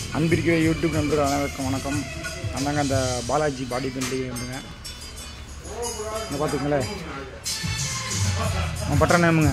அன்பிற்கிற YouTube நண்பர் அனைவருக்கும் வணக்கம் அந்தாங்க அந்த பாலாஜி பாடி பில்டிங் வந்துங்க இங்கே பார்த்துக்கங்களேன் நான் பட்டற நேமுங்க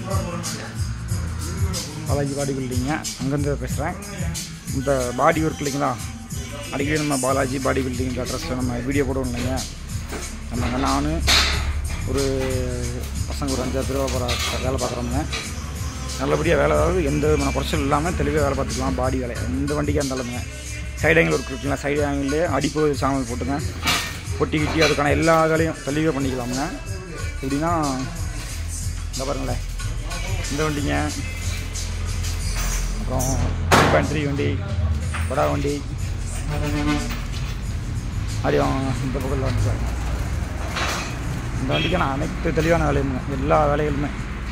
பாலாஜி பாடி பில்டிங்க அங்கேருந்து பேசுகிறேன் இந்த பாடி ஒர்க் இல்லைங்களா அடிக்கடி நம்ம பாலாஜி பாடி பில்டிங் அட்ரஸில் நம்ம வீடியோ போடுவோம் இல்லைங்க நம்ம நான் ஒரு பசங்க ஒரு அஞ்சாறு பேர் போகிற வேலை பார்க்குறோமுங்க நல்லபடியாக வேலை அதாவது எந்த விதமான குறைச்சல் இல்லாமல் தெளிவாக வேலை பார்த்துக்கலாம் பாடி வேலை எந்த வண்டிக்காக இருந்தாலுமே சைடு ஆங்கிள் ஒர்க் இருக்குங்களா சைடு ஆங்கிள்லேயே அடிப்பு சாமல் போட்டுங்க பொட்டி கிட்டி அதுக்கான எல்லா வேலையும் தெளிவாக பண்ணிக்கலாமுங்க எப்படின்னா இந்த பாருங்களேன் இந்த வண்டிங்க அப்புறம் பேண்ட்ரி வண்டி கொடா வண்டி அப்படியும் இந்த பக்கத்தில் வந்து பாருங்க இந்த வண்டிக்கான அனைத்து தெளிவான வேலையுமே எல்லா வேலைகளுமே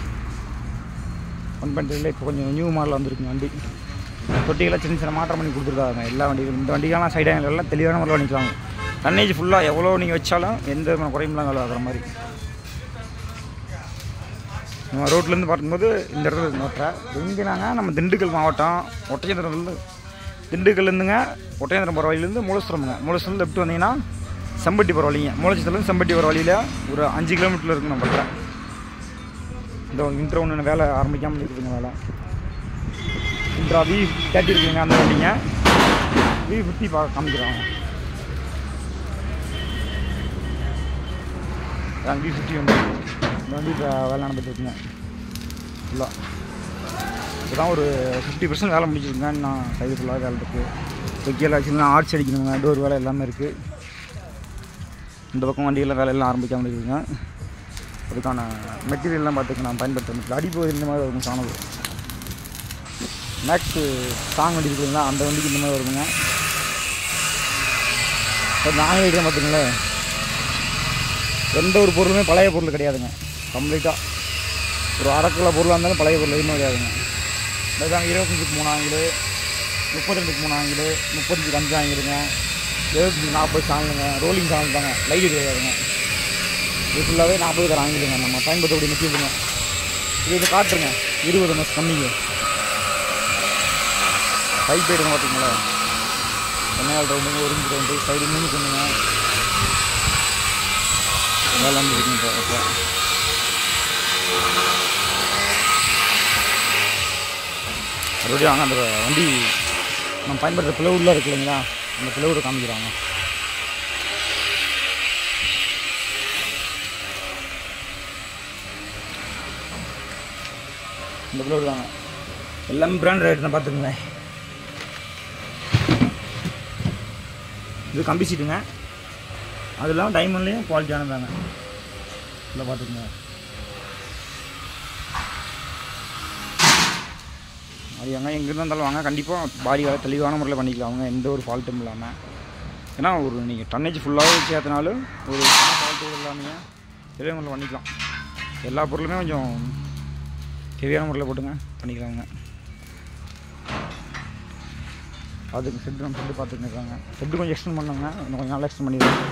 ஒன் பண்ணுறதுல இப்போ கொஞ்சம் நியூ மாடல் வந்திருக்குங்க வண்டி தொட்டிகளாக சின்ன சின்ன மாற்றம் பண்ணி கொடுத்துருக்காங்க எல்லா வண்டிகளும் இந்த வண்டிகள்லாம் சைடு எல்லாம் தெளிவான முறையில் பண்ணிக்கலாங்க டன்னேஜ் ஃபுல்லாக எவ்வளோ நீங்கள் வச்சாலும் எந்த விதமான குறையும் இல்லாமல் வேலை ஆகிற மாதிரி நம்ம ரோட்லேருந்து பார்க்கும்போது இந்த இடத்துல நோட்டுற எங்கேனாங்க நம்ம திண்டுக்கல் மாவட்டம் ஒட்டச்சந்திரம்லேருந்து திண்டுக்கல்லேருந்துங்க ஒட்டச்சந்திரம் போகிற வழியிலேருந்து மூலஸ்திரமுங்க மூலஸ்திரம் லெஃப்ட் வந்தீங்கன்னா செம்பட்டி போகிற வழிங்க மூலச்சத்திலேருந்து செம்பட்டி போகிற வழியில் ஒரு அஞ்சு கிலோமீட்டரில் இருக்கு நம்ம பட்டுறேன் இந்த இன்ட்ரோ ஒன்று வேலை ஆரம்பிக்காமல் இருக்குதுங்க வேலை இன்ட்ரா வி தேர்ட்டி இருக்குங்க அந்த வண்டிங்க வி ஃபிஃப்டி பா காமிக்கிறாங்க வி ஃபிஃப்டி வந்து இந்த வண்டி இப்போ வேலை நடந்துட்டு இருக்குங்க ஃபுல்லாக இப்போதான் ஒரு ஃபிஃப்டி பர்சன்ட் வேலை முடிச்சிருக்குங்க நான் சைடு ஃபுல்லாக வேலை இருக்குது இப்போ கீழே ஆக்சுவலாக ஆர்ச் அடிக்கணுங்க டோர் வேலை எல்லாமே இருக்குது இந்த பக்கம் வண்டியெல்லாம் வேலை எல்லாம் ஆரம்பிக்காமல் இருக்குதுங்க அதுக்கான மெட்டீரியல்லாம் பார்த்துக்க நான் பயன்படுத்த அடிப்பகுதி இந்த மாதிரி இருக்கும் சாணது மேக்ஸு சாங் வண்டி இருக்குதுங்களா அந்த வண்டிக்கு இந்த மாதிரி வருங்க இப்போ நாங்கள் இருக்கிற பார்த்துங்களேன் எந்த ஒரு பொருளுமே பழைய பொருள் கிடையாதுங்க கம்ப்ளீட்டாக ஒரு அரை கிலோ பொருளாக இருந்தாலும் பழைய பொருள் எதுவுமே கிடையாதுங்க அதுதாங்க இருபத்தஞ்சுக்கு மூணு ஆங்கிலு முப்பத்திரெண்டுக்கு மூணு ஆங்கிலு முப்பத்தஞ்சுக்கு அஞ்சு ஆங்கிலுங்க எழுபத்தஞ்சு நாற்பது சாங்கிலுங்க ரோலிங் சாங் தாங்க லைட்டு கிடையாதுங்க இது ஃபுல்லாகவே நாற்பது தர ஆங்கிடுங்க நம்ம பயன்படுத்தக்கூடிய மெட்டீரியலுங்க இது இது காட்டுருங்க இருபது மாதம் கம்மிங்க பைப் போயிடுங்க பார்த்தீங்களா சென்னையால் ரவுண்டுங்க ஒரு இன்ச்சு ரவுண்டு சைடு மூணு சொன்னுங்க வேலை இருக்குங்க இப்போ மறுபடியும் வாங்க அந்த வண்டி நம்ம பயன்படுத்துகிற பிளவுடில் இருக்கு இல்லைங்களா அந்த பிளவுடு காமிக்கிறாங்க இந்த பிளவுட் தாங்க எல்லாமே பிராண்ட் ரேட் தான் பார்த்துக்குங்க இது கம்பி சீட்டுங்க அது இல்லாமல் டைமண்ட்லேயும் குவாலிட்டியானதாங்க இல்லை பார்த்துக்குங்க அது எங்கே எங்கேருந்து இருந்தாலும் வாங்க கண்டிப்பாக பாடி வேலை தெளிவான முறையில் பண்ணிக்கலாம் அவங்க எந்த ஒரு ஃபால்ட்டும் இல்லாமல் ஏன்னா ஒரு நீங்கள் டன்னேஜ் ஃபுல்லாகவே சேர்த்தனாலும் ஒரு ஃபால்ட்டு இல்லாமல் தெளிவான முறையில் பண்ணிக்கலாம் எல்லா பொருளுமே கொஞ்சம் ஹெவியான முறையில் போட்டுங்க பண்ணிக்கலாங்க அதுக்கு செட்டு நம்ம செட்டு பார்த்துட்டு இருக்காங்க செட்டு கொஞ்சம் எக்ஸ்டெண்ட் பண்ணாங்க இன்னும் கொஞ்சம் நாள் எக்ஸ்டெண்ட் பண்ணிடுவாங்க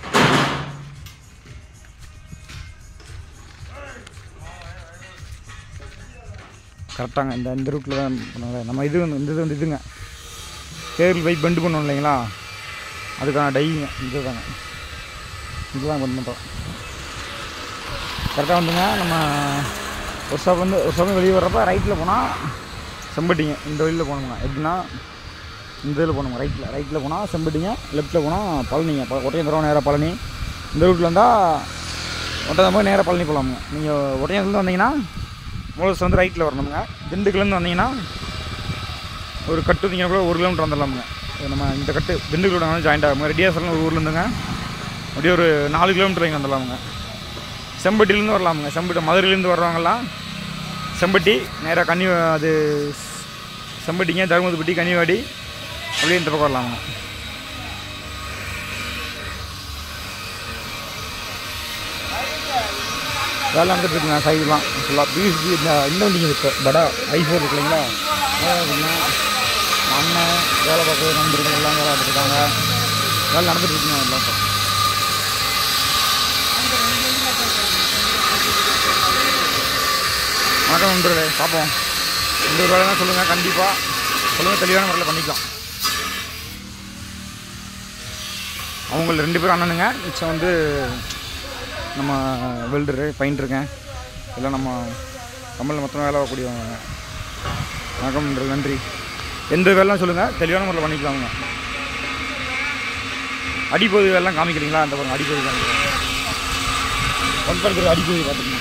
கரெக்டாங்க இந்த இந்த ரூட்டில் தான் பண்ணுவாங்க நம்ம இது வந்து இந்த இது வந்து இதுங்க கேபிள் பைப் பெண்டு பண்ணோம் இல்லைங்களா அதுக்கான டைங்க இது தாங்க இதுதான் கொண்டு பண்ணுறோம் கரெக்டாக வந்துங்க நம்ம ஒரு ஷாப் வந்து ஒரு ஷாப் வெளியே வர்றப்ப ரைட்டில் போனால் செம்பட்டிங்க இந்த வழியில் போகணுங்க எப்படின்னா இந்த இதில் போகணுங்க ரைட்டில் ரைட்டில் போனால் செம்பட்டிங்க லெஃப்ட்டில் போனால் பழனிங்க ப ஒட்டையந்திரம் நேராக பழனி இந்த ரூட்டில் இருந்தால் ஒட்டயந்தரம் நேராக பழனி போகலாமுங்க நீங்கள் ஒட்டையந்திரத்துலேருந்து வந்தீங்கன்னா மூலஸ் வந்து ரைட்டில் வரணுங்க திண்டுக்கல்லேருந்து வந்தீங்கன்னா ஒரு கட்டு நீங்கள் கூட ஒரு கிலோமீட்டர் வந்துடலாமுங்க இது நம்ம இந்த கட்டு திண்டுக்கலோட வந்து ஜாயிண்ட் ஆகுங்க ரெடியாசலம் ஒரு ஊரில் இருந்துங்க அப்படியே ஒரு நாலு கிலோமீட்டர் இங்கே வந்துடலாமுங்க செம்பட்டிலேருந்து வரலாமுங்க செம்பட்டி மதுரையிலேருந்து வர்றவங்கலாம் செம்பட்டி நேராக கன்னி அது செம்பட்டிங்க தருமபுரிப்பட்டி கன்னிவாடி அப்படியே இந்த பக்கம் வரலாமுங்க வேலை நடந்துட்டு இருக்குங்க சைடுலாம் ஃபுல்லாக பிஎஸ்பி இந்த இந்த வண்டிங்க இப்போ படா ஐஃபோர் இருக்கு இல்லைங்களா அண்ணன் வேலை பார்க்குற நண்பர்கள் எல்லாம் வேலை பார்த்துருக்காங்க வேலை நடந்துட்டு இருக்குங்க எல்லாம் இப்போ வணக்கம் நண்பர்களே பார்ப்போம் இந்த ஒரு வேலை தான் சொல்லுங்கள் கண்டிப்பாக சொல்லுங்கள் தெளிவான முறையில் பண்ணிக்கலாம் அவங்க ரெண்டு பேரும் அண்ணனுங்க மிச்சம் வந்து நம்ம வெல்டரு பெயிண்டருங்க எல்லாம் நம்ம கம்பெனியில் மொத்தமாக வேலை ஆகக்கூடியவங்க வணக்கம் நண்பர்களே, நன்றி எந்த வேலைலாம் சொல்லுங்கள் தெளிவான முறையில் பண்ணிக்கலாமுங்க அடிப்பகுதி வேலைலாம் காமிக்கிறீங்களா அந்த பாருங்க அடிப்பகுதி காமிக்கிறேன் ஒன் பர்கர் அடிப்பகுதி பார்த்துக்கணும்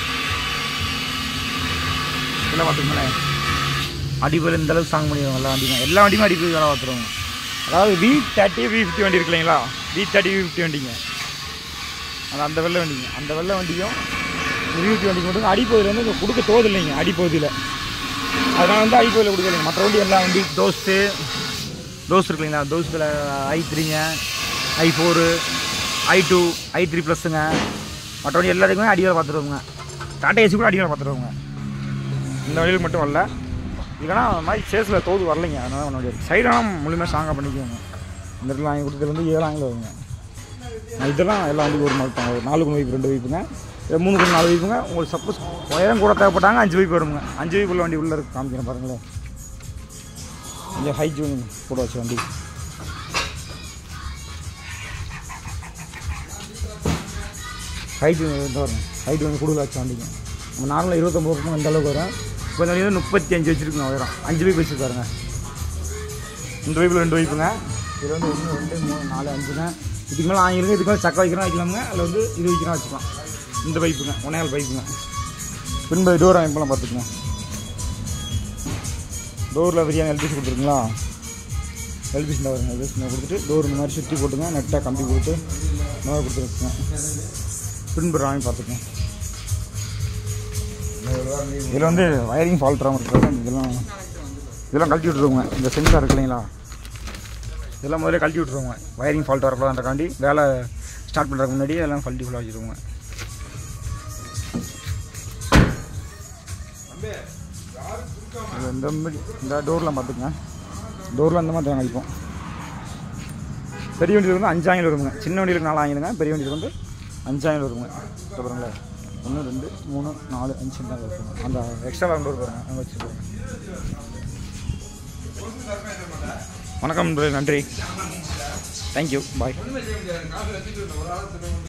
இதெல்லாம் பார்த்துக்கங்களேன் அடிப்பகுதியில் இந்த அளவுக்கு சாங் பண்ணிடுவாங்க எல்லா வண்டியும் எல்லா வண்டியுமே அடிப்பகுதி வேலை பார்த்துருவாங்க அதாவது வி தேர்ட்டி வி ஃபிஃப்டி வண்டி இருக்கு இல்லைங்களா வி தேர்ட்டி வி ஃபிஃப்டி வண்டிங்க அது அந்த வெள்ளை வண்டிங்க அந்த வெள்ளை வண்டியும் வி ஃபிஃப்டி வண்டிக்கு மட்டும் அடிப்பகுதியில் வந்து இங்க கொடுக்க தோது இல்லைங்க அடிப்பகுதியில் அதனால் வந்து அடிப்பகுதியில் கொடுக்கலைங்க மற்ற வண்டி எல்லா வண்டி தோஸ்ட்டு தோஸ் இருக்கு இல்லைங்களா தோஸ்டில் ஐ த்ரீங்க I four I two I three ப்ளஸ்ஸுங்க மற்ற வண்டி எல்லாத்துக்குமே அடிவேலை பார்த்துருவோங்க டாட்டா ஏசி கூட அடிவேலை பார்த்துருவோங்க இந்த வழியில் மட்டும் வரல இல்லைனா அந்த மாதிரி சேஸில் தோது வரலைங்க அதனால பண்ண முடியாது சைடெல்லாம் முழுமையாக ஸ்ட்ராங்காக பண்ணிக்குவோங்க இந்த இடத்துல வாங்கி கொடுத்ததுல வந்து ஏழு ஆங்கில வருங்க நான் இதெல்லாம் எல்லாம் வந்து ஒரு மாதிரி ஒரு நாலு குணு வைப்பு ரெண்டு வைப்புங்க இது மூணு குணு நாலு வைப்புங்க உங்களுக்கு சப்போஸ் உயரம் கூட தேவைப்பட்டாங்க அஞ்சு வைப்பு வருங்க அஞ்சு வைப்பு உள்ள வண்டி உள்ளே இருக்கு காமிக்கிறேன் பாருங்களேன் கொஞ்சம் ஹை ஜூன் கூட வச்ச வண்டி ஹைட் வந்து வரும் ஹைட் வந்து கூடுதல் வச்ச வண்டிங்க நம்ம நார்மலாக இருபத்தொம்பது பக்கம் இந்த அளவுக்கு வரும் இப்போ இந்த வண்டி வந்து முப்பத்தி அஞ்சு வச்சுருக்குங்க உயரம் அஞ்சு பைப் வச்சுருக்காருங்க இந்த பைப்பில் ரெண்டு பைப்புங்க இது வந்து ஒன்று ரெண்டு மூணு நாலு அஞ்சுங்க இதுக்கு மேலே ஆங்கிலம் இதுக்கு மேலே சக்கை வைக்கிறோம் வைக்கலாமுங்க அதில் வந்து இது வைக்கிறோம் வச்சுக்கலாம் இந்த பைப்புங்க ஒன்னேகால் பைப்புங்க பின்பு டோர் அமைப்பெல்லாம் பார்த்துக்குங்க டோரில் பிரியாணி எல்பிசி கொடுத்துருங்களா எல்பிசி வருங்க எல்பிசி கொடுத்துட்டு டோர் இந்த மாதிரி சுற்றி போட்டுங்க நெட்டாக கம்பி போட்டு இந்த மாதிரி கொடுத்துருக்குங்க பின்பு வாங்கி பார்த்துக்கோங்க இதில் வந்து வயரிங் ஃபால்ட் ஆகாமல் இருக்கிறது இதெல்லாம் இதெல்லாம் கழட்டி விட்ருவோங்க இந்த சென்சார் இருக்கு இல்லைங்களா இதெல்லாம் முதல்ல கழட்டி விட்ருவோங்க வயரிங் ஃபால்ட் வரக்கூடாதுன்றக்காண்டி வேலை ஸ்டார்ட் பண்ணுறதுக்கு முன்னாடி எல்லாம் கழட்டி ஃபுல்லாக வச்சுருவோங்க இது இந்த மாதிரி இந்த டோர்லாம் பார்த்துக்குங்க டோரில் அந்த மாதிரி தேங்காய் வைப்போம் பெரிய வண்டியில் வந்து அஞ்சு ஆங்கிலம் வருங்க சின்ன வண்டியில் நாலு ஆங்கிலங்க பெரிய வண்டியில் வந்து அஞ்சு ஆங்கிலம் வருங்க அப்புறங்களே ஒன்று ரெண்டு மூணு நாலு அஞ்சு தான் இருக்குங்க அந்த எக்ஸ்ட்ரா ரெண்டு டோர் பாருங்க அங்கே வச்சுருக்கோங்க வணக்கம் நண்பர்களே, நன்றி தேங்க்யூ பாய்